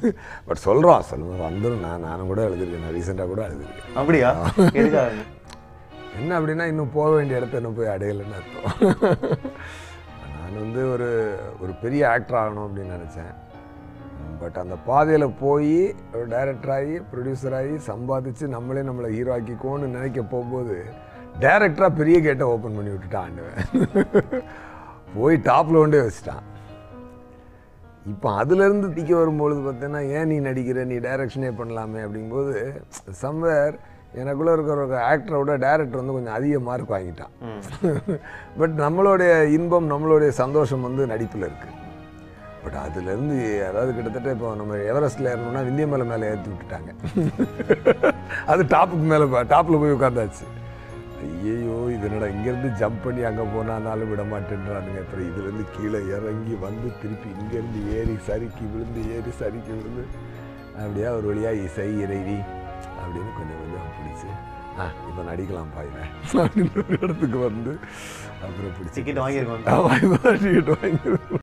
but சொல்கிறோம் சொல்லுவோம் வந்துடும் நான் நானும் கூட எழுதிருக்கேன் நான் ரீசெண்டாக கூட எழுதிருக்கேன் அப்படியா எதுக்காக என்ன அப்படின்னா இன்னும் போக வேண்டிய இடத்த இன்னும் போய் அடையலைன்னு அர்த்தம் நான் வந்து ஒரு ஒரு பெரிய ஆக்டர் ஆகணும் அப்படின்னு நினச்சேன் பட் அந்த பாதையில் போய் ஒரு டைரக்டர் ஆகி ப்ரொடியூசர் ஆகி சம்பாதிச்சு நம்மளே நம்மளை ஹீரோ ஆக்கிக்கோன்னு நினைக்க போகும்போது டைரக்டராக பெரிய கேட்டை ஓப்பன் பண்ணி விட்டுட்டான் ஆண்டவன் போய் டாப்பில் கொண்டே வச்சுட்டான் இப்போ அதுலேருந்து திக்க வரும்பொழுது பார்த்தீங்கன்னா ஏன் நீ நடிக்கிற நீ டைரக்ஷனே பண்ணலாமே அப்படிங்கும்போது சம்வேர் எனக்குள்ளே இருக்கிற ஒரு ஆக்டரை விட டேரக்டர் வந்து கொஞ்சம் அதிக மார்க் வாங்கிட்டான் பட் நம்மளுடைய இன்பம் நம்மளுடைய சந்தோஷம் வந்து நடிப்பில் இருக்குது பட் அதுலேருந்து அதாவது கிட்டத்தட்ட இப்போ நம்ம எவரெஸ்ட்டில் ஏறணும்னா விந்திய மலை மேலே ஏற்றி விட்டுட்டாங்க அது டாப்புக்கு மேலே டாப்பில் போய் உட்காந்தாச்சு ஐயையோ இது என்னடா இங்கேருந்து ஜம்ப் பண்ணி அங்கே போனாலும் விட மாட்டேன்றானுங்க அப்புறம் இதுலேருந்து கீழே இறங்கி வந்து திருப்பி இங்கேருந்து ஏறி சறுக்கி விழுந்து ஏறி சறுக்கி விழுந்து அப்படியே ஒரு வழியாக இசை இறைவி அப்படின்னு கொஞ்சம் கொஞ்சம் பிடிச்சி ஆ இப்போ நடிக்கலாம் பாயில அப்படின்னு ஒரு இடத்துக்கு வந்து அப்புறம் பிடிச்சி டிக்கெட் வாங்கியிருக்கோம் டிக்கெட் வாங்கி